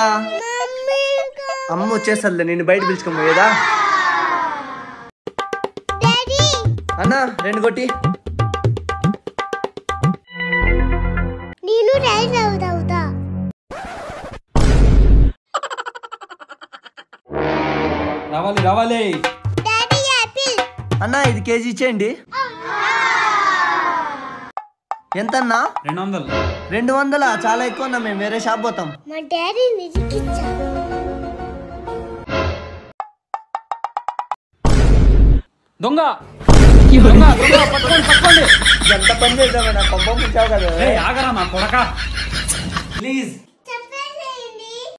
అమ్మ వచ్చేసరిలే నేను బయట పిలుచుకొని పోయేదా అన్నా రెండు కొట్టి నేను రైస్ అవుతా రావాలి రావాలి డాడీ యాపిల్ అన్నా ఇది కేజీ ఇచ్చేయండి ఎంతన్నా రెండు వందలు రెండు వందలా చాలా ఎక్కువ అన్నా మేము వేరే షాప్ పోతాం మా డాడీ నిరికిచ్చా దొంగ దొంగ దొంగ పట్టుకోండి పట్టుకోండి ఎంత పని చేద్దామన్నా పంపం పుట్టావు కదా ఏయ్, ఆగరా నా కొడక ప్లీజ్